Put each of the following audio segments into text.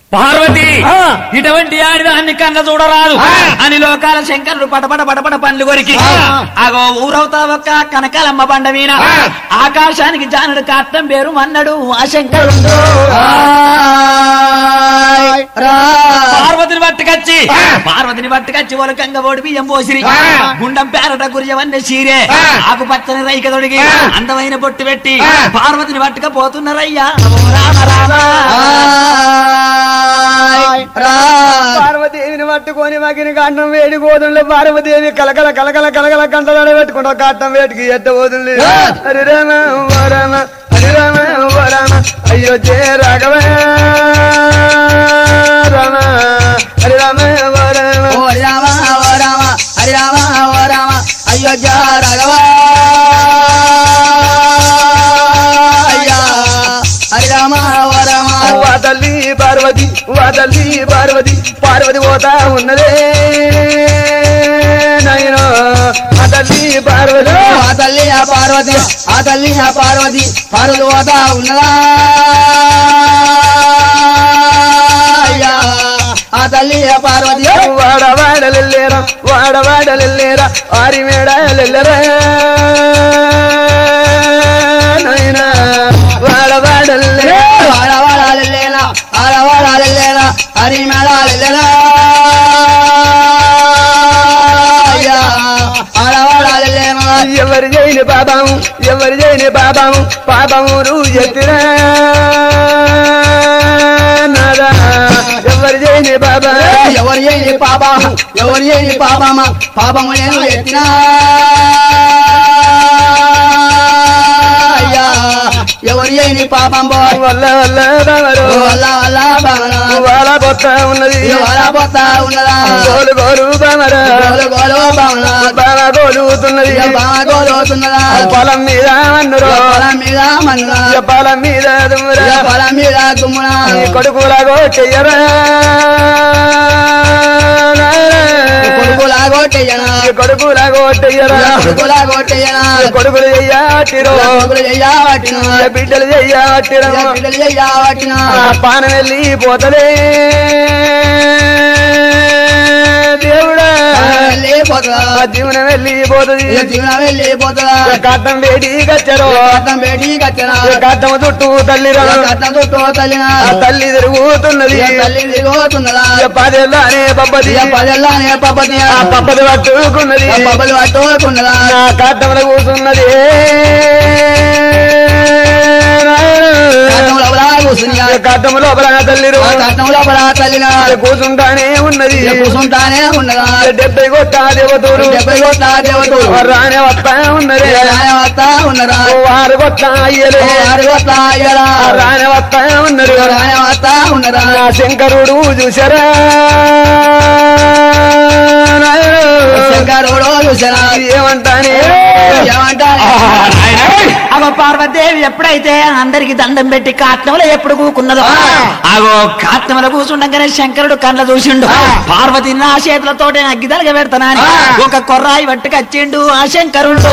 పార్వతి ఆ. ఇటువంటి ఆడిదాన్ని కన్న చూడరాదు ఆ. అని లోకాల శంకరుడు పటపట పటపట పండ్లు కొరికి ఆ. అగో ఊరవుతా ఒక్క కనకాలమ్మ బండ మీద ఆ. ఆకాశానికి జానుడు కాట్టం పేరు అన్నాడు ఆ శంకరుడు ఆయ్ రా పార్వతిని పట్టుకొచ్చి ఆ. పార్వతిని పట్టుకొచ్చి ఒలకంగా ఓడి బియ్యం పోసిరి ఆ. గుండం పేరట గురియవన్నీ చీరే ఆ. ఆకుపచ్చని రైక తొడిగి ఆ. అందమైన బొట్టు పెట్టి ఆ. పార్వతిని పట్టుకపోతున్నారయ్యా ఓ రామ రామ ఆయ్ రా పార్వదేవిని పట్టుకొని మగిన కాండం వేడి గోధులు పార్వదేవి కలకల కలకల కలకల కంటలాడ పెట్టుకుంటా కాటం వేటికి ఎత్త పోతుంది ఆ. హరి రామ ఓ రామ హరి రామ ఓ రామ అయ్యో జయ రాఘవ రామ హరి రామ ఓ రామ ఓ రామ ఓ రామ హరి రామ ఓ రామ అయోధ్య రాఘవ అయ్యా హరి రామ ఓ రామ వా తల్లి పార్వతి వా తల్లి పార్వతి పార్వతి పోతా ఉన్నదే నాయనో ఆ తల్లి పార్వతి ఆ తల్లి ఆ పార్వతి ఆ తల్లి ఆ పార్వతి పార్వతి పోతా ఉన్నదా అయ్యా ఆ తల్లి ఆ పార్వతి వాడ వాడలెల్లేరా వాడ వాడలెల్లేరా ఆరి మేడలెల్లరా నాయనా వాడ వాడలెల్లేరా ఆడవాడాలేనా ఆడవాడాలేనా హరి మేడాలేనా అయ్యా ఆడవాడాలేనా ఎవరు చేయని పాపము ఎవరు చేయని పాపము పాపము నువ్వు చెప్పినా నాదా ఎవరు చేయని పాప ఎవరు చేయని పాపము ఎవరు చేయని పాపమా పాపము నేను ఎత్తినా అయ్యా ఎవరు చేయని పాపం బో వల్ల వల్ల బావరు వల్ల వల్ల భావన వాళ్ళ కొత్త ఉన్నది వల పోతా ఉన్నదా గోలు గోలు బామరా గోలు గోలు భావన బాగా గోలుతున్నది బాగా గోలుతున్నదా పొలం మీద అన్నురు పొలం మీద మన్నురా పొలం మీద దుమ్మురా పొలం మీద దుమ్మునా నీ కొడుకులాగో చెయ్యరా కొడుకులా కొట్టేయనా నీ కొడుకులాగో చెయ్యరా కొడుకులా కొట్టేయనా నీ కొడుకులు చెయ్యాటిరో కొడుకులు చెయ్యబట్టిన నీ బిడ్డలు చెయ్యాటిరో బిడ్డలు చెయ్యబట్టిన ఆ పానం వెళ్ళి పోతలే దేవుడా వెళ్ళిపోతుందా ఆ జీవనం వెళ్ళి పోతుంది జీవనం వెళ్ళిపోతుందా కట్టం వేడి గచ్చరో కట్టం బేటీ కట్టనా కట్టం చుట్టూ తల్లి కట్టం చుట్టూ తల్లిన ఆ తల్లి తిరుగుతున్నది తల్లి తిరుగుతున్నదా పదేళ్ళనే పబ్బది పదెల్లానే పబ్బతి ఆ పబ్బది పట్టుకున్నది పబ్బలు పట్టుకున్నదా నా కట్టంలో కూర్చున్నది కట్టం లోపల కూర్చుని కట్టం లోపల తల్లి కట్టం లోపల తల్లిన కూర్చుంటానే ఉన్నది కూర్చుంటానే ఉన్నదా డెబ్బై కొట్ట దేవతూరు డెబ్బై కొట్ట దేవతలు రానే వస్తా ఉన్నది వస్తా ఉన్నరా వారు కొట్ట అయ్యలే ఆరు వస్తా అయ్యరా రానే వస్తా ఉన్నారు రానే వస్తా ఉన్నరా నా శంకరుడు చూసారా శంకరుడు చూసారా ఏమంటానే ఏమంటారు అగో పార్వతీదేవి ఎప్పుడైతే అందరికి దండం పెట్టి కాట్నంలో ఎప్పుడు కూకున్నదో అగో కాట్నంలో కూర్చుండగానే శంకరుడు కండ్ల చూసిండు పార్వతి నా చేతులతోటే అగ్గిదలగా పెడతానని ఒక కొర్రాయి పట్టుకొచ్చిండు ఆ శంకరుడు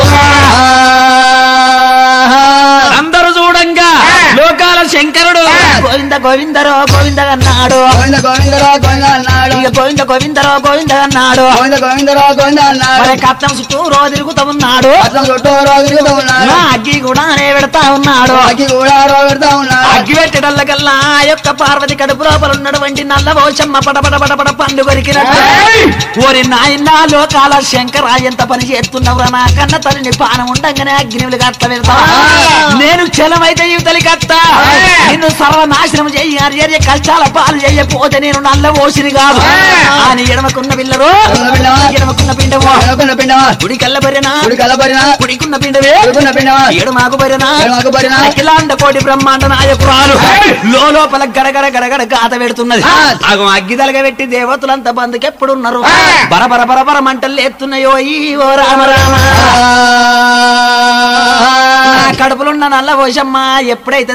అందరూ చూడంగా లోకాల శంకరుడు గోవింద గోవిందరో గోవింద అన్నాడు గోవింద గోవిందరావు గోవింద అన్నాడు ఇక గోవింద గోవిందరో గోవింద అన్నాడు గోవింద గోవిందరావు గోవింద అన్నాడు మరి కట్నం చుట్టూ రోజు తిరుగుతూ ఉన్నాడు అతను చుట్టూ రోజు తిరుగుతూ ఉన్నాడు నా అగ్గి కూడా అనే పెడతా ఉన్నాడు అగ్గి కూడా రోజు పెడతా ఉన్నాడు అగ్గి పెట్టడల్లకల్లా ఆ యొక్క పార్వతి కడుపు లోపల ఉన్నటువంటి నల్ల పోషమ్మ పడపడ పడపడ పండు కొరికినట్టు ఓరి నాయన లోకాల శంకర ఎంత పని చేస్తున్నావురా నా కన్న తల్లిని పానం ఉండంగానే అగ్నివులు కట్ట వెళ్తా నేను చలమైతే యువతలి కట్ట నిన్ను సర్వనాశనం చెయ్యి అర్య కష్టాల పాలు చెయ్యపోతే నేను నల్ల ఓసిని కాదు అని ఎడమకున్న పిల్లరు ఎడమకున్న పిండము అనుకున్న పిండమా కుడి కల్లబరినా కుడి కలబడినా కుడికున్న పిండవే అనుకున్న పిండమా ఎడమాకు బరినా ఎడమకు బరినా అఖిలాండ కోటి బ్రహ్మాండ నాయకురాలు లోపల గడగడ గడగడ గాత పెడుతున్నది ఆ. అగం అగ్గిదలగా పెట్టి దేవతలంతా బంధుకి ఎప్పుడున్నారు బరబర బరబర మంటలు ఎత్తున్నాయో ఈ ఓ రామ రామ నా కడుపులున్న నల్ల పోషమ్మ ఎప్పుడైతే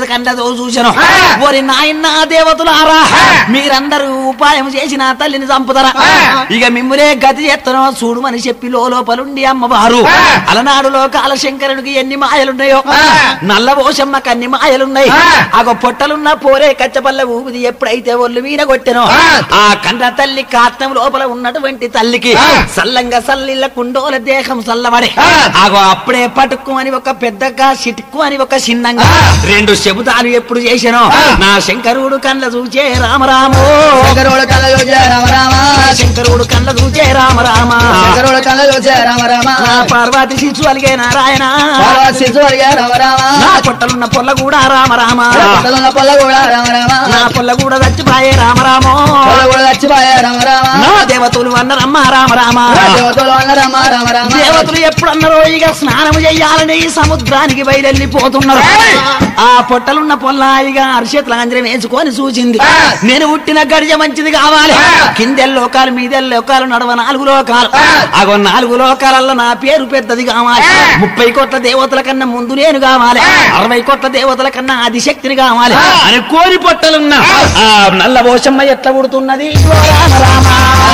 కన్నదో చూసను ఆ. ఓరి నాయన దేవతలారా మీరందరూ ఉపాయం చేసి నా తల్లిని చంపుతారా ఆ. ఇక మిమ్ములే గతి చేస్తానో చూడమని చెప్పి లోపలుండి అమ్మవారు ఆ. అలనాడులో కాలశంకరునికి ఎన్ని మాయలున్నాయో ఆ. నల్ల పోషమ్మకి అన్ని మాయలున్నాయి ఆ. అగో పొట్టలున్న పోరే కచ్చపల్ల ఊపిది ఎప్పుడైతే ఒళ్ళు వీన కొట్టెనో ఆ. ఆ కన్న తల్లి కాత్తం లోపల ఉన్నటువంటి తల్లికి ఆ. సల్లంగా సల్లిల్ల కుండోల దేహం సల్లబడి ఆ. ఆగో అప్పుడే పటుక్కు అని ఒక పెద్దగా చిటుక్కు అని ఒక చిన్నంగా ఆ. రెండు శబుతాలు ఎప్పుడు చేశానో ఆ. నా శంకరుడు కళ్ళ చూచే రామరామో శంకరుడు కళ్ళలో జయ రామ రామ నా శంకరుడు కళ్ళ చూచే రామరామ శంకరుడు కళ్ళలో జయ రామ రామ నా పార్వతి శిశు అలిగే నారాయణ పార్వతి శిశు అడిగా రామ రామ నా పొట్టలున్న పొల్ల కూడా రామరామ పొట్టలున్న పొల్ల కూడా రామ రామ నా పొల్ల కూడా చచ్చిపాయే రామరామో పొల్ల కూడా చచ్చిపోయా రామ రామ నా దేవతలు అన్నరమ్మ రామరామ దేవతలు అన్న రామ రామ రామ దేవతలు ఎప్పుడు అన్నారో ఇక స్నానం చెయ్యాలని ఈ సముద్రానికి బయలుపోతున్నారు ఆ పొట్టలున్న పొల్లాయిగా అరిచేతుల అంజనం వేసుకొని సూచింది ఆ. నేను పుట్టిన గడియ మంచిది కావాలి ఆ. కిందెల్ లోకాలు మీదెల్ లోకాలు నడవ నాలుగు లోకాలు ఆ. అగో నాలుగు లోకాలలో నా పేరు పెద్దది కావాలి ఆ. ముప్పై కోట్ల దేవతల కన్నా ముందు నేను కావాలి ఆ. అరవై కోట్ల దేవతల కన్నా ఆదిశక్తిని కావాలి ఆ. అని కోరి పొట్టలున్న ఆ నల్ల పోషమ్మ ఎట్లా పుడుతున్నది ఓ రామ రామ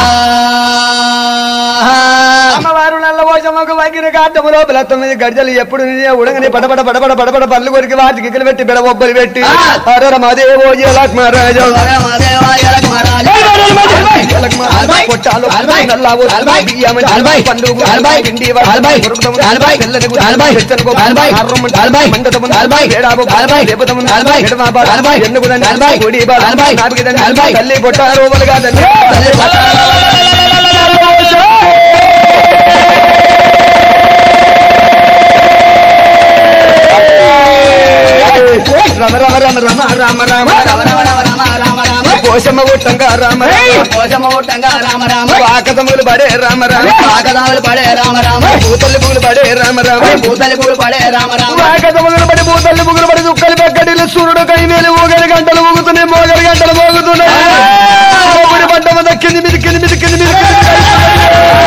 అమ్మవారు నల్ల పోషమ్మకు వగిన కాటము లోపల తొమ్మిది గడిజలు ఎప్పుడు నిన్నే ఉడగని పడపడ పడపడ పడపడ పళ్ళు కొరికి వాటి గిక్కలు పెట్టి బిడ బొబ్బలు పెట్టి ఆ. అరర మాదేవో లక్ష్మరాజు పొట్టాలు నల్లావు బియ్యం పండు పిండి తల్లి పొట్ట రూపలు కాదండి రమ రమ రమ రమ రామ రామ పోషమ్మ ఉట్టంగా రామ రామ ఆకతములు పడే రామ రామ పూతల్లి పూలు పడే రామ రామ ఆకతములు పడి పూతల్లి పూలు పడి దుక్కలు పెక్కడిలు సూర్యుడు కై మేలు ఊగడి గంటలు ఊగుతున్నాయి మోగడి గంటలు మోగుతున్నాయి ఒకటి పడ్డమ దక్కింది మిదికింది మిదికింది మిదికింది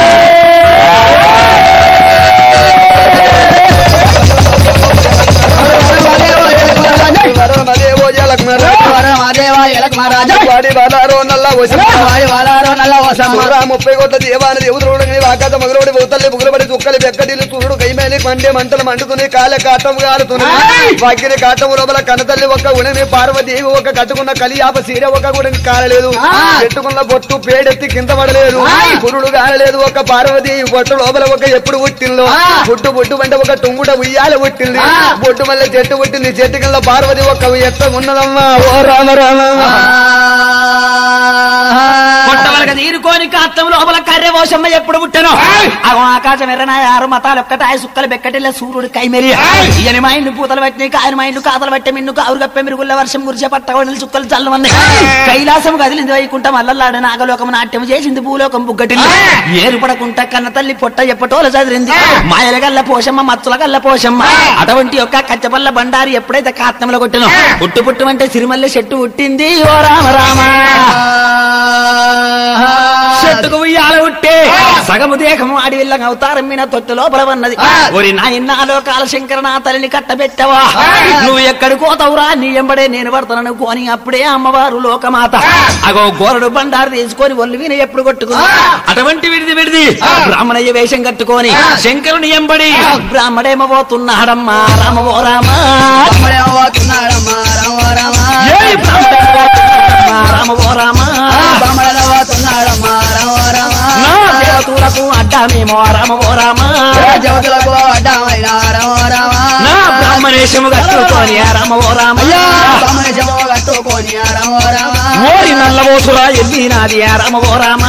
వరమదేవో జలకుమార వాడి బాలారో నల్ల వశం రా ముప్పై కోట్ల దేవాని దేవుడు వాకాత మగరోడి బౌతల్లి బుగులబడి చుక్కలు బెక్కడిలు సూర్యుడు కైమేలి మండే మంటలు మండుతున్నాయి కాలే కాటం కాలుతున్నాయి వాకిని కాటం లోపల కనతల్లి ఒక ఉడని పార్వదేవి ఒక కట్టుకున్న కలియాప సీర ఒక గుడని కాలలేదు పెట్టుకున్న బొట్టు పేడెత్తి కింద పడలేదు పురుడు కాలలేదు ఒక పార్వదేవి బొట్టు లోపల ఒక ఎప్పుడు పుట్టిందో పుట్టు బొట్టు అంటే ఒక టుంగుట ఉయ్యాల పుట్టింది బొట్టు మళ్ళీ చెట్టు పుట్టింది చెట్టు కింద పార్వతి ఒక ఎత్త ఉన్నదమ్మా ఓ రామ రామ పొట్టవలక తీరుకోని కాత్తం లోపల కర్రె పోషమ్మ ఎప్పుడు పుట్టను అగో ఆకాశం ఎర్రనాయ ఆరు మతాలు ఒక్కటాయ సుక్కలు బెక్కటిల్ల సూర్యుడు కైమెరి ఇయని మా ఇండ్లు పూతలు పట్టినాయి కాయని మా ఇండ్లు కాతలు పట్టే మిన్ను కావురు కప్పే మిరుగుల్ల వర్షం గురిచే పట్టగొండలు చుక్కలు చల్లమన్నాయి కైలాసం కదిలింది వైకుంఠం అల్లల్లాడు నాగలోకం నాట్యం చేసింది భూలోకం బుగ్గటిల్లి ఏరు పడకుంట కన్న తల్లి పొట్ట ఎప్పటోల చదిరింది మాయల గల్ల పోషమ్మ మత్తుల గల్ల పోషమ్మ అటువంటి యొక్క కచ్చపల్ల బండారి ఎప్పుడైతే కాత్తంలో కొట్టినో పుట్టు పుట్టు అంటే సిరిమల్లె చెట్టు పుట్టింది ఓ రామ రామ చెట్టుకు ఉయ్యాల ఉట్టే సగము దేహము అడవిల్లంగా అవతారం మీద తొట్టు లోపల ఉన్నది ఒరి నాయన లోకాల శంకర నా తల్లిని కట్టబెట్టవా నువ్వు ఎక్కడి కోతవురా నీ ఎంబడే నేను పడతాను కోని అప్పుడే అమ్మవారు లోకమాత అగో గోరడు బండారు తీసుకొని ఒళ్ళు విన ఎప్పుడు కొట్టుకుంది అటువంటి విడిది విడిది బ్రాహ్మణయ్య వేషం కట్టుకొని శంకరుని ఎంబడి బ్రాహ్మడేమో పోతున్నాడమ్మా రామ ఓ రామ ఏయ్ బ్రాహ్మడేమో పోతున్నాడమ్మా, రామ ఓ రామ నా దేవతలకు అడ్డామేమో రామ ఓ రామ నా బ్రాహ్మణేశము కట్టుకొని రామ ఓ రామ ఓరి నల్లబోసురా ఎల్లినాది రామ ఓ రామ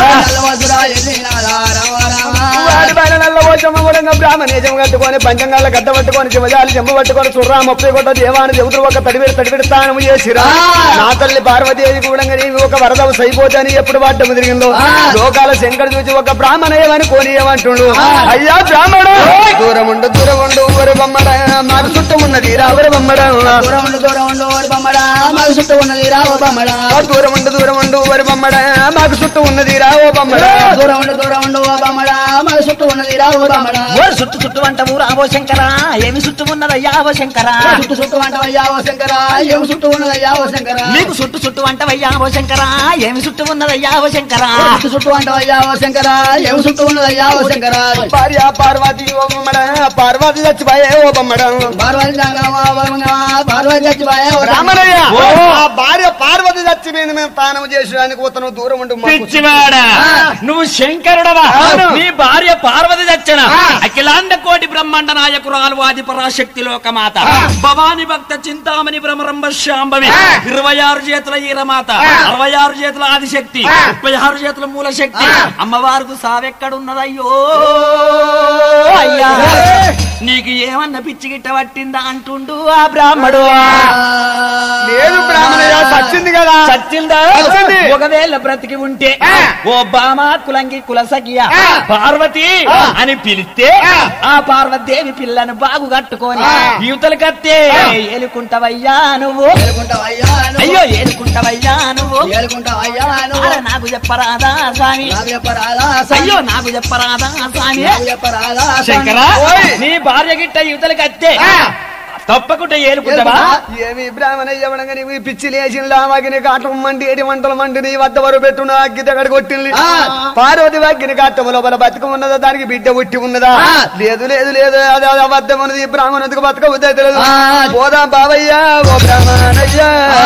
వాడి పైన నల్ల పోచమ్మ కూడా బ్రాహ్మణేజం కట్టుకొని పంచంగాల గడ్డ పట్టుకొని శివజాలి చెంబు పట్టుకొని సుర్రా ముప్పై కొట్ట దేవాన్ని దేవుడు ఒక తడివిడి తడివిడి స్థానం చేసిరా నా తల్లి పార్వతీదేవి కూడా నీవి ఒక వరద సైపోతని ఎప్పుడు వాడ్డము తిరిగిందో లోకాల శంకర్ చూసి ఒక బ్రాహ్మణేయమని కోనియమంటుండు అయ్యా బ్రాహ్మణ దూరం ఉండు దూరం ఉండు ఊరి బొమ్మడ మాకు చుట్టూ ఉన్నది రా ఊరి బొమ్మడ దూరం ఉండు దూరం ఉండు ఊరి బొమ్మడ మాకు చుట్టూ ఉన్నది రా ఓ బొమ్మడ దూరం ఉండు దూరం ఉండు ఓ బొమ్మడా మాకు చుట్టూ ఉన్నది రావు రమణ ఓ చుట్టు చుట్టు అంటవు రావో శంకరా ఏమి చుట్టు ఉన్నదయ్యా ఓ శంకరా చుట్టూ చుట్టూ అంటవయ్యా ఓ శంకర ఏమి చుట్టూ ఉన్నదయ్యా ఓ శంకర నీకు చుట్టు చుట్టు అంటవయ్యా ఓ శంకరా ఏమి చుట్టు ఉన్నదయ్యా ఓ శంకరా చుట్టూ చుట్టూ అంటవయ్యా ఓ శంకర ఏమి చుట్టూ ఉన్నదయ్యా ఓ శంకర భార్య పార్వతి ఓ బొమ్మడ పార్వతి చచ్చిపోయే ఓ బొమ్మడ పార్వతి జంగమా వరుణమా, పార్వతి చచ్చిపోయా ఓ రామనయ్య ఓ. ఆ భార్య పార్వతి చచ్చిపోయింది మేము తానం చేసడానికి పోతాను దూరం ఉండి మాకు పిచ్చివాడా నువ్వు శంకరుడవా అవును. నీ భార్య పార్వతి దచ్చన ఆ. అఖిలాండ కోటి బ్రహ్మాండ నాయకురాలు ఆది పరాశక్తి లోకమాత భవాని భక్త చింతామణి భ్రమరంభ శాంభవి ఆ. ఇరవై ఆరు చేతుల ఈరమాత ఆ. అరవై ఆరు చేతుల ఆదిశక్తి ఆ. ముప్పై ఆరు చేతుల మూల శక్తి ఆ. అమ్మవారికి సావెక్కడున్నదయ్యో అయ్యా నీకు ఏమన్నా పిచ్చి గిట్ట పట్టిందా అంటుండు ఆ బ్రాహ్మడు లేదు బ్రాహ్మణయ్య చచ్చింది కదా సత్యందా సత్యంది. ఒకవేళ బ్రతికి ఉంటే ఆ. ఓ బామా కులంగి కులసగియ ఆ. పార్వతి ఆ. అని పిలిస్తే ఆ. ఆ పార్వతీదేవి పిల్లను బాగు కట్టుకొని ఆ. యువతలు కత్తే ఆ. ఏలుకుంటావయ్యా నువ్వు ఏలుకుంటావయ్యా నువ్వు. అయ్యో ఏలుకుంటావయ్యా నువ్వు ఏలుకుంటావయ్యా నువ్వు. అరే నాకు చెప్పరాదా స్వామి నాకు చెప్పరాదా స్వామి? అయ్యో నాకు చెప్పరాదా స్వామి నాకు చెప్పరాదా స్వామి? శంకరా ఓయ్. నీ భార్య గిట్ట యువతలు కత్తే ఆ. తప్పకుండా ఏలుకుంటావా ఏలుకుంటా. ఏమి బ్రాహ్మణయ్య ఎవడంగా నీవు పిచ్చి లేచిందా వాకిని కాటం మండి ఏటి వంటలు మండి నీ వద్ద వరకు పెట్టున్న అగ్గి దగ్గర కొట్టింది ఆ. పార్వతి వాకిని కాటం లోపల బతుక ఉన్నదా దానికి బిడ్డ ఉట్టి ఉన్నదా ఆ. లేదు లేదు లేదు అది అది అబద్ధం ఉన్నది ఈ బ్రాహ్మణుడికి బతక ఉద్దే తెలియదు ఆ. పోదాం బావయ్య ఓ బ్రాహ్మణయ్య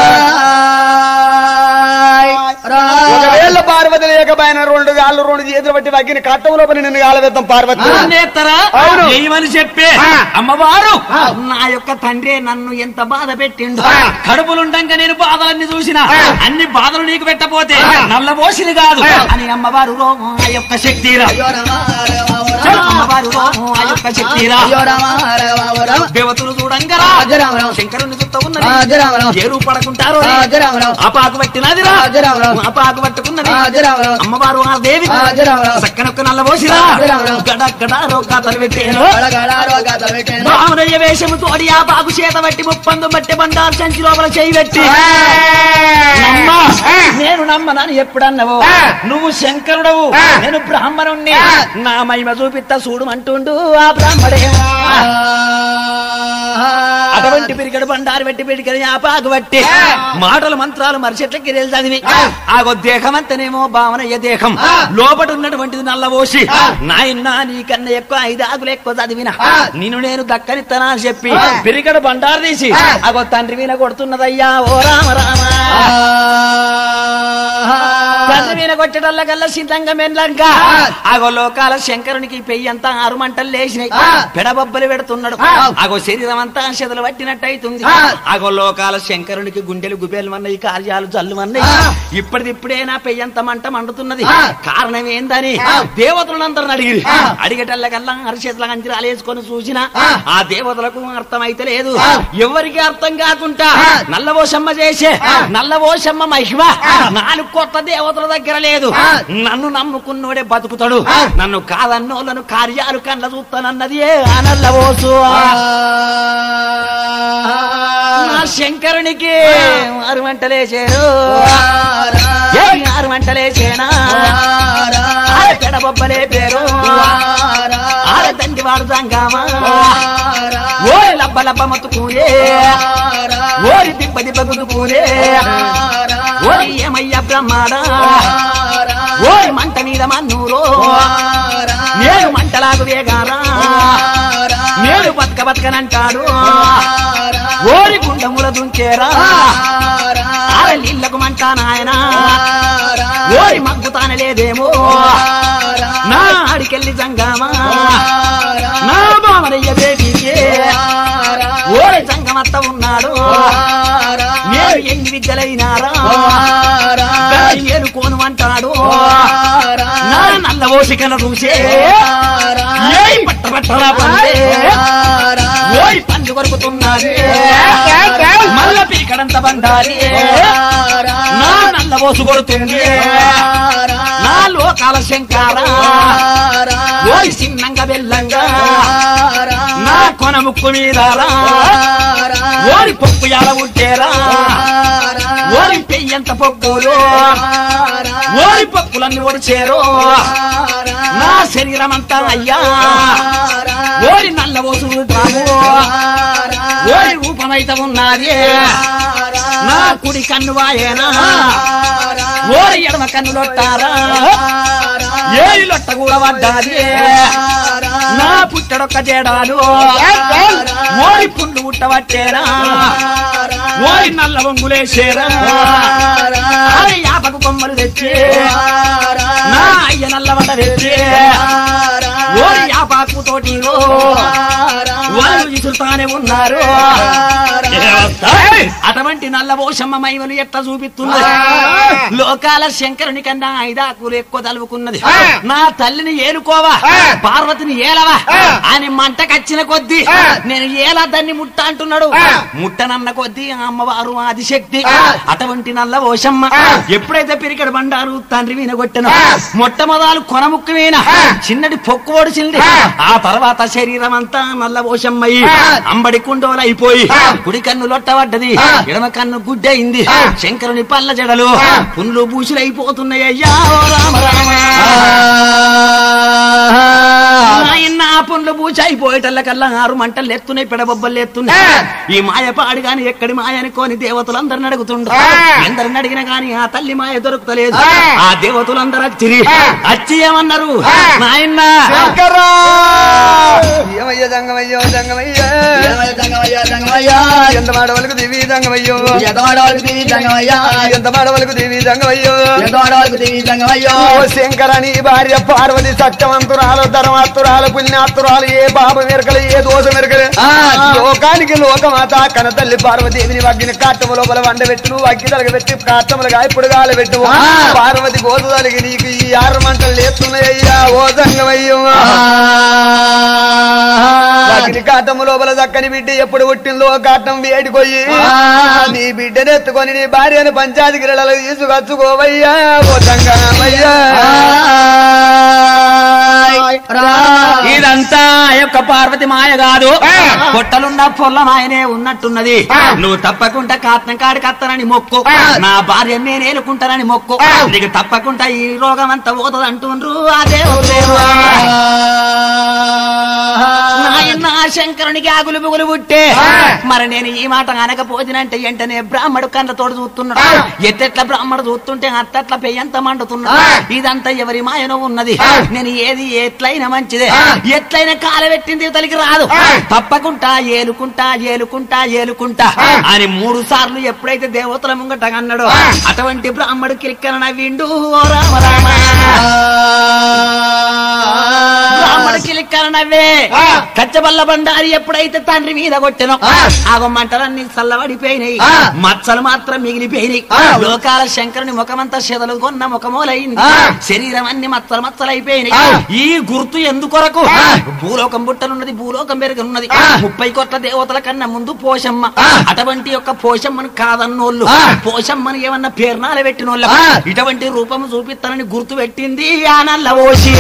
ఆయ్ రా. ఒకవేళ పార్వతి లేకపోయిన రెండు గాళ్ళు రెండు చేతులు బట్టి వగ్గిని కట్టం లోపల నిన్ను గాలవేద్దాం పార్వతి నేత్తరా అవును. చేయమని చెప్పే ఆ. అమ్మవారు నా యొక్క తండ్రి నన్ను ఎంత బాధ పెట్టిండు ఆ. కడుపులుండంగా నేను బాధలన్నీ చూసిన ఆ. అన్ని బాధలు నీకు పెట్టపోతే ఆ. నల్ల పోసింది కాదు ఆ. అని అమ్మవారు రోమం ఆ యొక్క శక్తిరా అయ్యో రామ, రామ, రామ. అమ్మవారు రోమం ఆ యొక్క శక్తిరా అయ్యో రామ, రామ, రామ. దేవతలు చూడంగరా అజరామరావు. శంకరుని చుట్టూ ఆ, ఉన్నది అజరామరావు. ఏ రూపడకుంటారో ఆ, అజరామరావు. అపాకు పట్టినదిరా ఆ, అజరామరావు. అపాకు పట్టుకున్నది ఆ, అజరామరావు. అమ్మవారు ఆ దేవి ఆ, అజరామరావు. చక్కనొక్క నల్ల పోసిరా ఆ, అజరామరావు. గడ గడ రోగాతలు పెట్టాను గడగడారో గాథలు పెట్టాను. బ్రాహ్మణయ్య వేషము తోడి ఆ బాగు చేత బట్టి ముప్పందు బట్టి బండారు సంచి లోపల చేయి పెట్టి నమ్మా నేను నమ్మనని ఎప్పుడన్నావు ఆ. నువ్వు శంకరుడవు ఆ. నేను బ్రాహ్మణుణ్ణి ఆ. నా మహిమ చూపిత్త చూడు అంటుండు ఆ బ్రాహ్మడే అటువంటి పిరికడు బండారు పెట్టి పిరికడి ఆ పాకు బట్టి ఆ. మాటలు మంత్రాలు మరిచెట్లకి చదివి ఆ. ఆగో దేహం అంతనేమో భావనయ్య దేహం ఆ. లోపట ఉన్నటువంటిది నల్లబోసి ఆ. నాయన నీకన్నా ఎక్కువ ఐదు ఆకులు ఎక్కువ చదివిన ఆ. నిన్ను నేను దక్కనిత్తనా అని చెప్పి ఆ. పిరికడు బండారు తీసి ఆ. అగో తండ్రి వీణ కొడుతున్నదయ్యా ఓ రామ రామ తండ్రి వీణ కొట్టడల్లకల్లా సిద్ధంగా మెన్లంగా ఆ. ఆగో లోకాల శంకరునికి పెయ్యంతా ఆరు మంటలు లేచినాయి ఆ. పెడబొబ్బలు పెడుతున్నాడు ఆ. ఆగో శరీరం అంతా చెదలు పట్టినట్టు అవుతుంది ఆ. ఆగో లోకాల శంకరునికి గుండెలు గుబేలు అన్నాయి కార్యాలు జల్లు అన్నాయి ఆ. ఇప్పటిదిప్పుడే నా పెయ్యంత మంట మండుతున్నది ఆ. కారణం ఏందని ఆ. దేవతలందరిని అడిగి ఆ. అడిగేటల్లకల్లా అరిచేతుల గంజిరాలు వేసుకొని చూసిన ఆ. ఆ దేవతలకు అర్థమైతే లేదు ఆ. ఎవరికి అర్థం కాకుండా ఆ. నల్లవోషమ్మ చేసే ఆ. నల్లవోషమ్మ మహిమ ఆ. నాలుగు కొత్త దేవతల దగ్గర లేదు ఆ. నన్ను నమ్ముకున్నోడే బతుకుతాడు ఆ. నన్ను కాదన్నోళ్ళను కార్యాలు కళ్ళ చూస్తానన్నది ఏ ఆ నల్లవోసు నా శంకరునికి ఆరు మంటలేసారు ఏ ఆరు మంటలేసేనా ఆరు పెడబొబ్బలే పేరు ఆరు తండ్రి వాడు జంగామా ఓరి లబ్బ లబ్బ మత్తుకూరే ఓరి దిబ్బ దిబ్బ గుద్దుకూరే ఓరి ఏమయ్య బ్రహ్మాడా ఓరి మంట మీద మన్నూరు నేను మంటలాగు వేగారా నేను బతక బతకనంటాడు ఓరి గుండముల దుంకేరా ఆర నీళ్లకు మంట నాయనా ఓరి మగ్గుతాన లేదేమో నా ఆడికెళ్ళి జంగామా నా బామరయ్య బేబీకే ఓరి జంగమత్త ఉన్నాడు నేను ఎన్ని విద్యలైనారా దాన్ని ఏలుకోను అంటాడు నా నల్ల ఓసికన చూసే ఏయ్ పట్ట పట్టరా పండే ఓయ్ పండు కొరుకుతున్నది మల్ల పీకడంత బండారి నా నల్ల ఓసు కొడుతుంది నా లోకాల శంకార ఓయ్ చిన్నంగా బెల్లంగా నా కొన ముక్కు మీద రా ఓరి పొక్కు ఎలా ఉంటేరా ఓరి పెయ్యంత పొక్కులు ఓరి పొక్కులన్నీ ఒడిచేరు నా శరీరం అంతా అయ్యా ఓరి నల్ల ఓసులు రాము ఓరి రూపమైతే ఉన్నది నా కుడి కన్ను వాయేనా ఓరి ఎడమ కన్ను లొట్టారా ఏరి లొట్ట కూడా పడ్డాది నా పుట్టడొక్క జేడాలు ఓరి పుండు ఉట్టబట్టేరా ఓరి నల్ల బొంగులేసేరా అరే యాపకు కొమ్మలు తెచ్చి నా అయ్య నల్లవడ తెచ్చి ఓరి యాపాకు తోటి వాళ్ళు విసురుతానే ఉన్నారు అటువంటి నల్ల పోషమ్మ మైమను ఎట్లా చూపిస్తున్నది లోకాల శంకరుని కన్నా ఐదాకులు ఎక్కువ తలుపుకున్నది నా తల్లిని ఏలుకోవా పార్వతిని ఏలవా అని మంట కచ్చిన కొద్దీ నేను ఏలా దాన్ని ముట్ట అంటున్నాడు ముట్టనన్న కొద్దీ ఆ అమ్మవారు ఆదిశక్తి అటువంటి నల్ల ఓషమ్మ ఎప్పుడైతే పిరికడు బండారు తండ్రి వీన కొట్టను మొట్టమొదలు కొనముక్కు వీణ చిన్నటి పొక్కు ఓడిచింది ఆ తర్వాత శరీరం అంతా నల్ల ఓషమ్మయి అంబడి కుండోలు అయిపోయి కుడి కన్ను లొట్టబడ్డది ఎడమ కన్ను గుడ్డయింది శంకరుని పల్ల జడలు పుండ్లు బూసులు అయిపోతున్నాయి అయ్యా ఓ రామ రామ నాయన ఆ పుండ్లు బూచి అయిపోయేటల్లకల్లా ఆరు మంటలు ఎత్తున్నాయి పెడబొబ్బలు ఎత్తున్నాయి ఈ మాయ పాడు గాని ఎక్కడి మాయ అనుకోని దేవతలందరిని అడుగుతుండ్రు ఎందరిని అడిగినా గాని ఆ తల్లి మాయ దొరుకుతలేదు ఆ దేవతలందరూ వచ్చి వచ్చి ఏమన్నారు నాయన ఏమయ్యో దంగమయ్యో దంగమయ్యో ఎంత మాడవలకు దివి దంగమయ్యో ఎంత మాడవలకు దివి దంగమయ్యో ఓ శంకరని భార్య పార్వతి సత్యవంతురాలు ధర్మాత్తురాలు పుణ్యాత్తురాలు ఏ పాప మెరకలు ఏ దోష మెరకలు లోకానికి లోకమాత కన తల్లి పార్వతీదేవిని వగ్గిన కాట్టము లోపల వండబెట్టును వగ్గి తలగబెట్టి కాట్టములుగా ఇప్పుడు గాలబెట్టు పార్వతి గోతుదలిగి నీకు ఈ ఆరు మంటలు లేస్తున్నాయ్యా ఓ దంగమయ్యో అగ్ని కాటము లోపల చక్కని బిడ్డ ఎప్పుడు పుట్టిందో కాటం వేడికొయ్యి నీ బిడ్డను ఎత్తుకొని నీ భార్యను పంచాయతీ గిరడలు తీసుకొచ్చుకోవయ్యా ఓ తంగమయ్యా ఇదంతా ఆ యొక్క పార్వతి మాయ కాదు పొట్టలున్న పొల్ల మాయనే ఉన్నట్టున్నది నువ్వు తప్పకుండా కాత్నం కాడి కత్తనని మొక్కు నా భార్య నేను ఏలుకుంటానని మొక్కు నీకు తప్పకుండా ఈ రోగం అంతా పోతుంది అంటుండ్రు అదే నాయన శంకరునికి ఆగులు బుగులు పుట్టే మరి నేను ఈ మాట అనకపోతినంటే వెంటనే బ్రాహ్మడు కళ్ళతోడు చూస్తున్నాడు ఎట్టెట్ల బ్రాహ్మడు చూస్తుంటే అట్టట్ల పెయ్యంత మండుతున్నాడు ఇదంతా ఎవరి మాయనో ఉన్నది నేను ఏది ఎట్లయినా మంచిదే ఎట్లయినా కాలబెట్టింది తలికి రాదు తప్పకుండా ఏలుకుంటా ఏలుకుంటా ఏలుకుంటా అని మూడు సార్లు ఎప్పుడైతే దేవతల ముంగట అన్నాడో అటువంటి బ్రాహ్మడు కిరిక్కన నవ్విండు ఓ రామ రామ బ్రాహ్మడు కిలిక్కన నవ్వే కచ్చబల్ల బండారి ఎప్పుడైతే తండ్రి మీద కొట్టెనో ఆగో మంటలన్నీ చల్లబడిపోయినాయి మచ్చలు మాత్రం మిగిలిపోయినాయి లోకాల శంకరుని ముఖమంతా చెదలు కొన్న ముఖమూలైంది శరీరం అన్ని మచ్చలు మచ్చలైపోయినాయి ఈ గుర్తు ఎందుకొరకు భూలోకం బుట్టనున్నది భూలోకం పెరుగున్నది ముప్పై కోట్ల దేవతల కన్నా ముందు పోషమ్మ అటువంటి యొక్క పోషమ్మను కాదన్నోళ్ళు పోషమ్మను ఏమన్నా పేర్నాలు పెట్టినోళ్ళ ఇటువంటి రూపం చూపిస్తానని గుర్తు పెట్టింది ఆ నల్ల ఓషి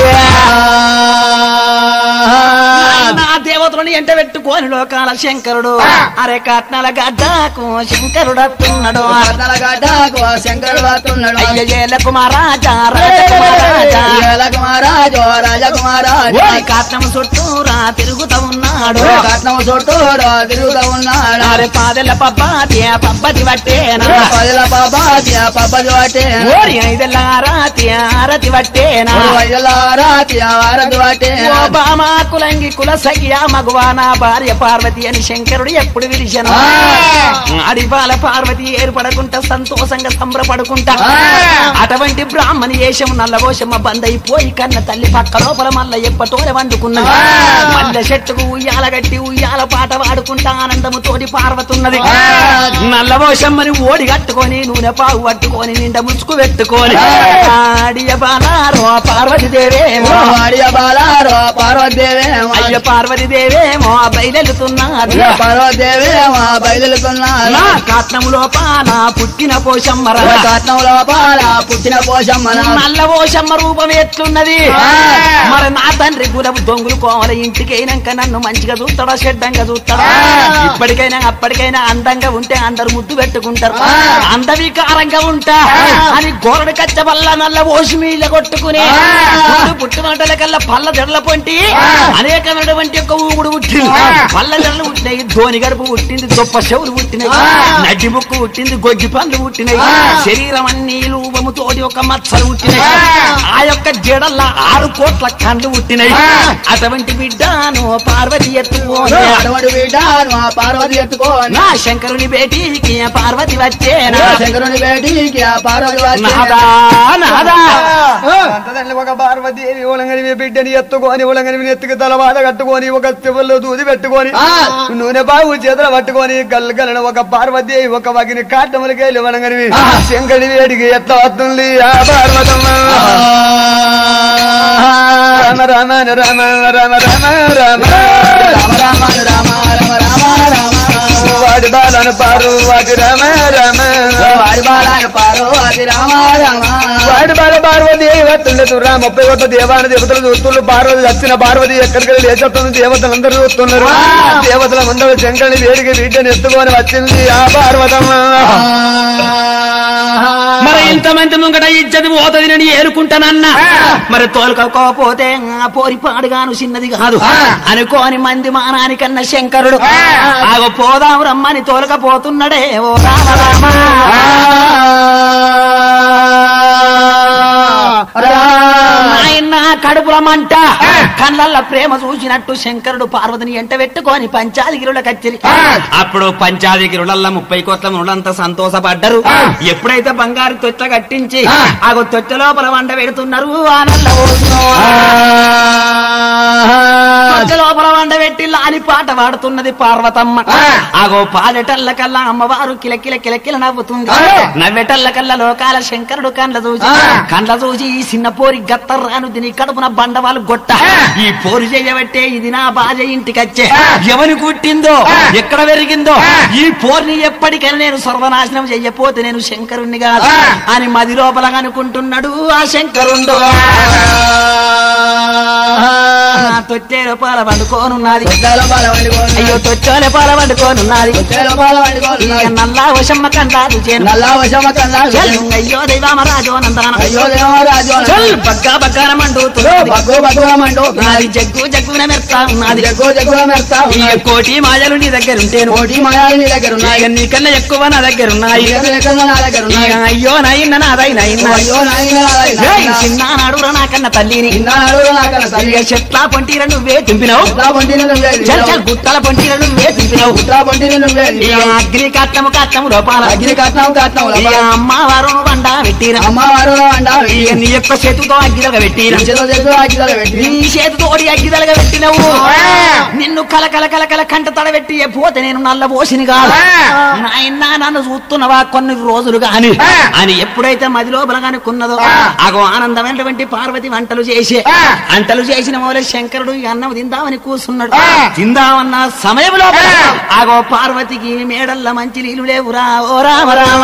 నా దేవతలను ఎంట పెట్టుకోని లోకాల శంకరుడు అరే కట్నాల గడ్డకు శంకరుడు అత్తున్నాడు శంకరుడు వస్తున్నాడు అయ్య ఏల కుమారాజా రాజకుమారాజా రాజకుమారాజు రాజకుమారాజు ఓరి కట్నం చుట్టూరా తిరుగుతా ఉన్నాడు కట్నం చుట్టూ తిరుగుతూ ఉన్నాడు అరే పాదెల పబ్బాతి పబ్బతి పట్టేనా పదిల పబ్బాతి పబ్బది వాటే ఓరి ఐదెల రాతి ఆరతి పట్టేనా రాతి వారది వాటే ఓ బామా కులంగి కుల సఖియా మగువా నా భార్య పార్వతి అని శంకరుడు ఎప్పుడు పిలిచాను అడిపాల పార్వతి ఏర్పడకుంటా సంతోషంగా సంబరపడుకుంటా అటువంటి బ్రాహ్మణి వేషం నల్లబోషమ్మ బందైపోయి కన్న తల్లి పక్క లోపల మల్ల ఎప్పటోనే వండుకున్నది మల్లె చెట్టుకు ఉయ్యాల గట్టి ఉయ్యాల పాట పాడుకుంటా ఆనందముతోటి పార్వతున్నది నల్లబోషమ్మని ఓడి కట్టుకొని నూనె పావు పట్టుకొని నిండా ముసుగు పెట్టుకొని ఆడియ బాలారో పార్వతి దేవేమో వాడియ బాలారో పార్వతి పార్వతీదేవేమో అయ్య పార్వతీదేవేమో బయలుతున్నది పార్వతీదేవేమో బయలుతున్నారు నా కాట్నము లోపాన పుట్టిన పోషమ్మరా కాట్నం లోపాల పుట్టిన పోషమ్మ నల్ల పోషమ్మ రూపం ఎట్లున్నది మరి నా తండ్రి గురపు దొంగులు కోవల ఇంటికైనాక నన్ను మంచిగా చూస్తాడా చెడ్డంగా చూస్తాడా ఇప్పటికైనా అప్పటికైనా అందంగా ఉంటే అందరు ముద్దు పెట్టుకుంటారు అందవికారంగా ఉంటా అని గోరడు కచ్చ వల్ల నల్ల ఓసి మీల కొట్టుకుని పుట్టుమంటల కల్లా పళ్ళ జడల పొంటి అనేకమైనటువంటి యొక్క ఊగుడు పుట్టింది పళ్ళ జడలు పుట్టినాయి ధోని గడుపు పుట్టింది దొప్ప చెవులు పుట్టినాయి నడ్డి ముక్కు పుట్టింది గొజ్జి పండ్లు పుట్టినాయి శరీరం అన్ని రూపము తోటి ఒక మచ్చలు పుట్టినాయి ఆ యొక్క జడల్ల ఆరు కోట్ల కండ్లు పుట్టినాయి అటువంటి బిడ్డను పార్వతి ఎత్తుకోని అటువంటి బిడ్డను ఆ పార్వతి ఎత్తుకోని నా శంకరుని బేటీకి పార్వతి వచ్చేనా శంకరుని బేటికి ఆ పార్వతి వచ్చి నాదా నాదా అంతదండి ఒక పార్వతీదేవి ఉలంగని బిడ్డని ఎత్తుకొని ఉలంగని ఎత్తుకు తలవాడ కట్టుకొని ఒక చెవుల్లో దూది పెట్టుకొని నూనె బాగు చేతులు పట్టుకొని గల్గలను ఒక పార్వతీదేవి ఒక వగిని కాటములకెళ్ళి ఉలంగని శంకరి వేడికి ఎట్లా వస్తుంది ఆ పార్వతమ్మ రామ రామ రామ రామ రామ రామ రామ రామ రామ రామ రామ రామ వాడి బాలను పారు వాటి రామ రామ వారి బాలాన పార్వతి రామ రామ వాడి బాల పార్వతి వస్తుండదు రా ముప్పై ఒక్క దేవాన దేవతలు చూస్తున్నారు పార్వతి వచ్చిన పార్వతి ఎక్కడికి లేచేస్తుంది దేవతలు అందరూ చూస్తున్నారు దేవతల ముందర శంకరుని వేడికి వీటిని ఎత్తుకొని వచ్చింది ఆ పార్వతమ్మ మరి ఇంతమంది ముంగట ఇచ్చది పోతుంది నేను ఏరుకుంటానన్నా మరి తోలుకోకపోతే ఆ పోరి పాడుగాను చిన్నది కాదు అనుకోని మంది మానానికన్న శంకరుడు ఆగో పోదాం రమ్మని తోలకపోతున్నాడే ఓ రామ రామ నాయన కడుపుల మంట కళ్ళల్ల ప్రేమ చూసినట్టు శంకరుడు పార్వతిని ఎంట పెట్టుకొని పంచాదిగిరుల కచ్చిరి అప్పుడు పంచాదిగిరులల్ల ముప్పై కోట్ల మునులంతా సంతోషపడ్డరు ఎప్పుడైతే బంగారు తొచ్చ కట్టించి ఆగో తొచ్చ లోపల వండ పెడుతున్నారు ఆ నల్ల ఓసులో. తొచ్చ లోపల వండ పెట్టి లాలి పాట పాడుతున్నది పార్వతమ్మ ఆగో పాడేటల్ల కల్లా అమ్మవారు కిలకిల కిలకిల నవ్వుతుంది నవ్వేటల్ల కల్లా లోకాల శంకరుడు కండ్ల చూసి కండ్ల చూసి ఈ చిన్న పోరి గత్తర్రాను దీని కడుపున బండవాళ్ళు గొట్ట ఈ పోరు చేయబట్టే ఇది నా బాజ ఇంటికచ్చే ఎవని కుట్టిందో ఎక్కడ పెరిగిందో ఈ పోర్ని ఎప్పటికైనా నేను సర్వనాశనం చెయ్యపోతే నేను శంకరుణ్ణి కాదు అని మది లోపల అనుకుంటున్నాడు ఆ శంకరుండు తొట్టేలో పాల పండుకోనున్నది తొట్టెలో పాల వండుకోని అయ్యో తొట్టేలో పాల పండుకోనున్నది తొట్టెలో పాల వండుకోని ఇక నల్లా వశమ్మ కంటారు చేను నల్లా వశమ కన్నా చల్, అయ్యో దైవామరాజు నందన అయ్యో దేవరాజు చల్ బగ్గా బగ్గాన మండుతున్నది బగ్గు బగ్గుమంటూ నాది జగ్గు జగ్గున మెత్తా ఉన్నది జగ్గు జగ్గుల మెడతా ఇక కోటి మాయలు నీ దగ్గర ఉంటేను కోటి మాయాలు నీ దగ్గర ఉన్నాయి ఇక నీకన్నా ఎక్కువ నా దగ్గర ఉన్నాయి ఎక్కడ ఎక్కడ నా దగ్గర ఉన్నాయి ఇక అయ్యో నాయన నాదై నాయన అయ్యో నాయన నాయన. చిన్నాడు నాకన్న తల్లిని ఇన్నాడు నాకన్న తల్లి ఇక చెట్ల పొంటీర నువ్వే తింపినావు ఉత్రా పొంటిన నువ్వే చల్ చల్ గుట్టల పొంటీర నువ్వే తింపినావు ఉత్రా పొంటిన నువ్వే ఇక అగ్ని కట్టము కట్టము లోపాల అగ్ని కట్నం కట్నం ఇక అమ్మవారు బండ పెట్టిన అమ్మవారు అండ ఇక నీ యొక్క చేతితో అగ్గిదలుగా పెట్టిన చేతులు చేతులు అగ్గిదలు పెట్టి నీ చేతితోడి అగ్గిదలుగా పెట్టినవు నిన్ను కల కల కల కల కంట తడబెట్టి పోతే నేను నల్ల పోసిని కాదు నాయన నన్ను చూస్తున్నవా కొన్ని రోజులు గాని అని ఎప్పుడైతే మది లోపల కనుక్కున్నదో అగో ఆనందమైనటువంటి పార్వతి వంటలు చేసే వంటలు చేసిన మూల శంకరుడు ఈ అన్నం తిందామని కూర్చున్నాడు తిందామన్న సమయంలో అగో పార్వతికి మేడల్ల మంచి నీళ్ళు లేవురా ఓ రామ రామ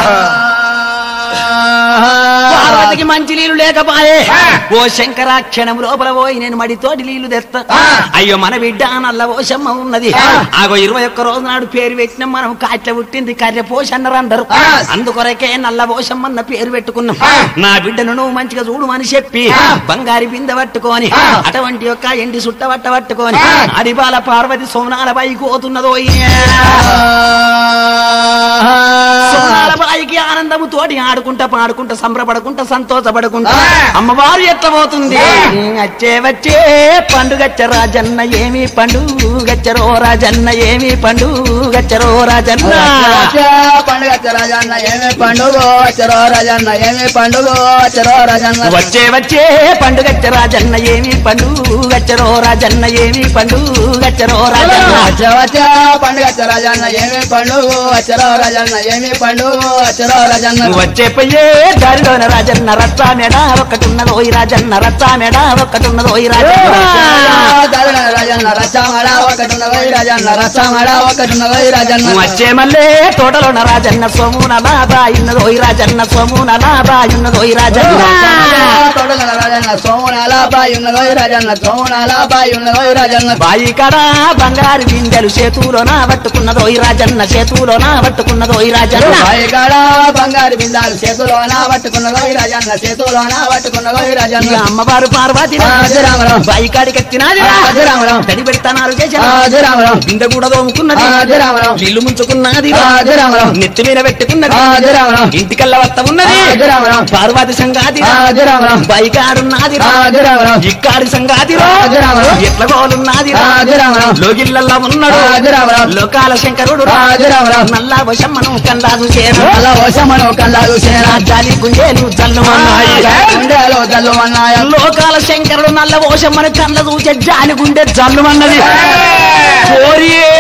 పార్వతికి మంచి నీళ్లు లేకపాయే ఓ శంకర క్షణం లోపల పోయి నేను మడితోటి నీళ్లు తెస్తా అయ్యో మన బిడ్డ నల్ల ఓషమ్మ ఉన్నది ఆగో ఇరవై ఒక్క రోజు నాడు పేరు పెట్టినాం మనం కాట్ల పుట్టింది కర్రె పోష అన్నారు అందరు అందుకొరకే నల్ల ఓషమ్మ అన్న పేరు పెట్టుకున్నాం నా బిడ్డను నువ్వు మంచిగా చూడమని చెప్పి బంగారి బిందె పట్టుకొని అటువంటి యొక్క ఎండి సుట్ట పట్ట పట్టుకొని అడిబాల పార్వతి సోనాల పైకి పోతున్నదో సోనాల బాయికి ఆనందము తోటి ఆడుకుంటా పాడుకుంటా సంబరపడుకుంటా సంతోషపడుకుంటా అమ్మవారు ఎట్లా పోతుంది వచ్చే వచ్చే పండుగచ్చ రాజన్న ఏమి పండుగచ్చరో రాజన్న ఏమి పండుగచ్చరో రాజన్న పండుగ రాజన్న ఏమి పండుగ వచ్చరో రాజన్న ఏమి పండుగ వచ్చరో రాజన్న వచ్చే వచ్చే పండుగచ్చ రాజన్న ఏమి పండుగచ్చరో రాజన్న ఏమి పండుగచ్చరో రాజన్న వచ్చ వచ్చ పండుగ రాజన్న ఏమి పండుగ వచ్చరో రాజన్న ఏమి పండుగ వచ్చరో రాజన్న వచ్చే పోయే దారిలోన రాజన్న రచ్చ మెడ ఒకటున్నది ఓయి రాజన్న రచ్చ మెడ ఒకటున్నది ఓయి రాజన్న రాజన్న రచ్చమడ ఒకటున్నది రాజన్న రచ్చమడ ఒకటున్నది రాజన్న వచ్చే మల్లే తోటలోన రాజన్న సోమున లాబాయున్నది ఓయి రాజన్న సోమున లాబాయున్నది ఓయి రాజన్న తోటల రాజన్న సోమనాల బాయి ఉన్నది రాజన్న సోమనాల బాయి ఉన్నది రాజన్న బాయి కడ బంగారు బిందెలు చేతులోన పట్టుకున్నది ఓయి రాజన్న చేతులోన పట్టుకున్నది ఓయి రాజన్న బాయి కాడ బంగారు బిందాలు చేతులోన పట్టుకున్నది రాజన్న చేతులోన పట్టుకున్నది ఇక రాజన్న అమ్మవారు పార్వతి రాజరామరావు. బాయి కాడికి ఎత్తినాది రాజరామరావు. తడి పెడతానారు రాజరామరావు. బిందె కూడా దోముకున్నది రాజరామరావు. ఇల్లు ముంచుకున్నది రాజరామరావు. నెత్తి మీద పెట్టుకున్నది రాజరామరావు. ఇంటికల్లా వత్త ఉన్నది రాజరామరావు. పార్వతి సంగాతి రాజరామరావు. బైకాడున్నది రాజరామరావు. ఇక్కాడి సంగాతి రాజరామరావు. ఎట్ల గోలున్నది రాజరామరావు. లోగిళ్ళల్లా ఉన్నాడు రాజరామరావు. లోకాల శంకరుడు రాజరామరావు. నల్లా వశమ్మను కందాదు చేరు అలా వశమను కల్లాలు సేన రాజ్యాలి గుండేలు జల్లు గుండెలో జల్లు అన్నాయ లోకాల శంకరుడు నల్ల ఓషమ్మని కళ్ళ చూసే జాలి గుండె జల్లుమన్నది కోరియే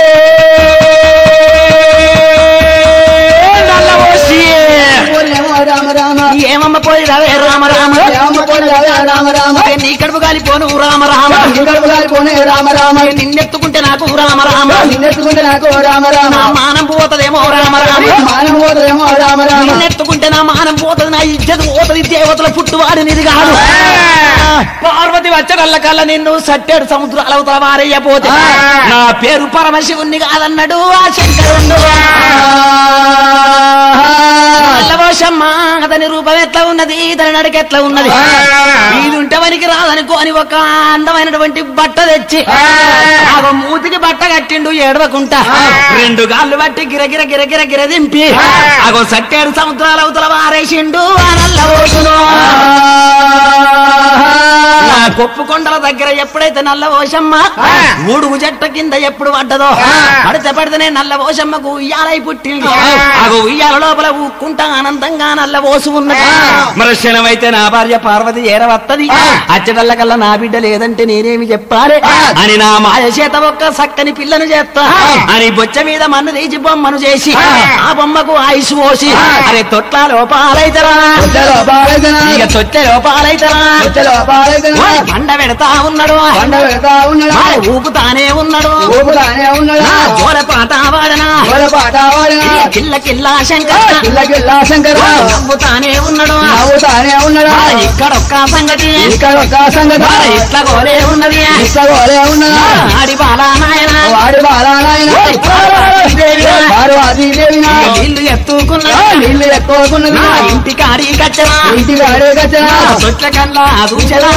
నల్ల ఓషియే. రామ రామ ఏమమ్మ పోయి రవే రామ రామ రామ పోని రామ రామ రామ ఏ నీ కడుపు కాలిపోను రామ రామ ఇంకడుపుగాలి పోనీ రామ రామ ఏ నిన్నెత్తుకుంటే నాకు రామ రామ నిన్నెత్తుకుంటే నాకు రామ రామ నా మానం పోతదేమో రామ రామ మానవ పోతేమో రామ రామ నిన్నెత్తుకుంటే నా మానం పోతది నా ఇజ్జత్ పోతది దేవతల పుట్టువాడినిది కాదు పార్వతి వచ్చగల్ల కల్ల నిన్ను సట్టేడు సముద్రాల అవతల వారయ్యపోతే నా పేరు పరమశివుణ్ణి కాదన్నాడు ఆ శంకరుడు నల్లవోషమ్మ అతని రూపం ఎట్లా ఉన్నది ఇతని నడక ఎట్లా ఉన్నది ఇది ఉంటే వనికి రాదనుకోని ఒక అందమైనటువంటి బట్ట తెచ్చి ఆగో మూతికి బట్ట కట్టిండు ఏడవకుంటా రెండు గాళ్ళు బట్టి గిరగిర గిరగిర గిర దింపి ఆగో సట్టేడు సముద్రాల అవతల వారేసిండు ఆ నల్లవోషును నా కొప్పు కొండల దగ్గర ఎప్పుడైతే నల్ల ఓషమ్మ ఊడుగు చెట్ట కింద ఎప్పుడు పడ్డదో పడితే పడితేనే నల్ల ఓషమ్మకు ఉయ్యాలై పుట్టింది ఆగో ఉయ్యాల లోపల ఊక్కుంటా ఆనందంగా నల్ల ఓసు ఉన్నది మరి క్షణమైతే నా భార్య పార్వతి ఏరవత్తది అచ్చటల్ల కల్లా నా బిడ్డ లేదంటే నేనేమి చెప్పాలి అని నా మాయ చేత ఒక్క సక్కని పిల్లను చేస్తా అని బొచ్చ మీద మన్ను తీసి బొమ్మను చేసి ఆ బొమ్మకు ఆయుష్ పోసి అరే తొట్ల లోపాలైతరా వచ్చలో బాలైతన ఇక తొట్టె లోపాలైతరా వచ్చలో బాలైతన వాడు పండ పెడతా ఉన్నాడు పండ పెడతా ఉన్నాడా వాడు ఊపుతానే ఉన్నాడు ఊపుతానే ఉన్నాడా నా జోల పాట వాడనా ఓల పాట వాడినా కిల్ల కిల్ల శంకర కిల్ల కిల్ల శంకర నవ్వుతానే ఉన్నాడు నవ్వుతానే ఉన్నాడా వాడు ఇక్కడొక్క సంగతి ఇక్కడ ఒక సంగతి వాడు ఇట్లా గోలే ఉన్నది ఇస్తగోలే ఉన్నాడా ఆడి బాలా నాయన వాడి బాలాయన వారు అది దేవినా ఇల్లు ఎత్తుకున్నా నీళ్ళు ఎక్కువకున్నది నా ఇంటి కాడి కచ్చరా ఇంటికి అడే కచ్చనా తొట్ల కల్లా దూచరా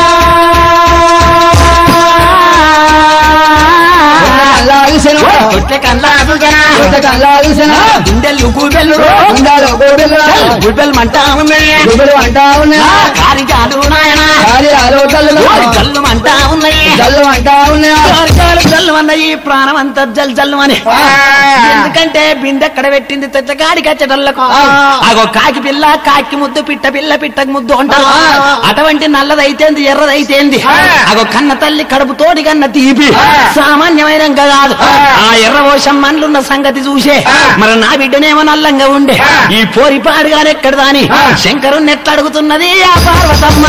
అల్లాగిసెను తొట్ల కల్లా దూచరా అల్లాగిసెను గుండెలు కూబెల్లు ఉండాలి గోడెలు గుడ్డలు మంటా ఉన్నాయి గుబులు అంటా ఉన్నా కారి చాలు నాయన గాలి ఆలోచనలు జల్లు మంటా ఉన్నాయి జల్లు అంటా ఉన్నా చాలు జల్లు అన్నయి ప్రాణం అంతా జల్ జల్లు అని ఎందుకంటే బిందె ఎక్కడ పెట్టింది తెచ్చ కాడికి వచ్చేటల్లకు అగో కాకి పిల్ల కాకి ముద్దు పిట్ట పిల్ల పిట్టకు ముద్దు అంటారు అటువంటి నల్లదైతేంది ఎర్రదైతేంది అగో కన్న తల్లి కడుపుతోటి కన్న తీపి సామాన్యమైన కాదు ఆ ఎర్ర ఓషం మనలున్న సంగతి చూసే మరి నా బిడ్డనేమో నల్లంగా ఉండే ఈ పోరి పాడుగానే ఎక్కడ దాని శంకరుణ్ణి ఎట్లా అడుగుతున్నది ఆ పార్వతమ్మ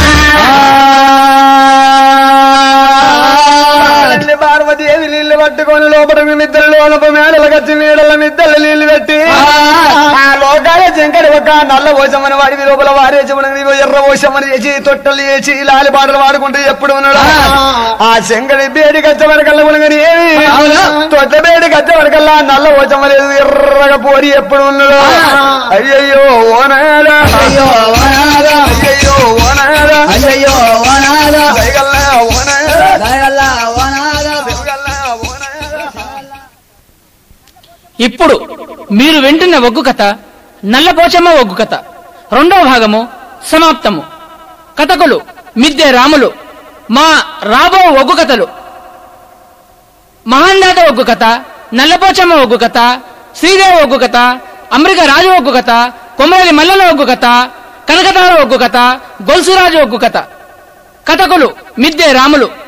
తల్లి పార్వతీదేవి నీళ్లు పట్టుకొని లోపల నిద్ర లోపల మేడల కచ్చి నీడల నిద్రలు నీళ్లు పెట్టి ఆ లోకాల శంకరి ఒక నల్ల పోసమని వాడి లోపల వారేసమని ఎర్ర పోసమని చేసి తొట్టలు చేసి లాలి పాటలు పాడుకుంటూ ఎప్పుడు ఉన్నాడు ఆ శంకరి బేడి కచ్చవరకల్లా ఉనగని తొట్ట బేడి కచ్చవరకల్లా నల్ల పోసమలేదు ఎర్రగా పోరి ఎప్పుడు ఉన్నాడు అయ్యయ్యో ఓనారా అయ్యో వనాదా అయ్యయ్యో ఓనారా అయ్యో వనాదా దయగల్లా ఓనారా దయగల్లా వనాదా దయగల్లా ఓనారా ఇప్పుడు మీరు వింటున్న ఒగ్గు కథ నల్లపోచమ్మ ఒగ్గు కథ రెండవ భాగము సమాప్తము కథకులు మిద్దె రాములు మా రాబో ఒగ్గు కథలు మహాందాత ఒగ్గు కథ నల్లపోచమ్మ ఒగ్గు కథ శ్రీదేవి ఒగ్గు కథ అమెరిక రాజు ఒగ్గు కథ కొమరలి మల్లల ఒగ్గు కథ కనకతారు ఒగ్గు కథ గొలుసురాజు ఒగ్గు కథ కథకులు మిద్దె రాములు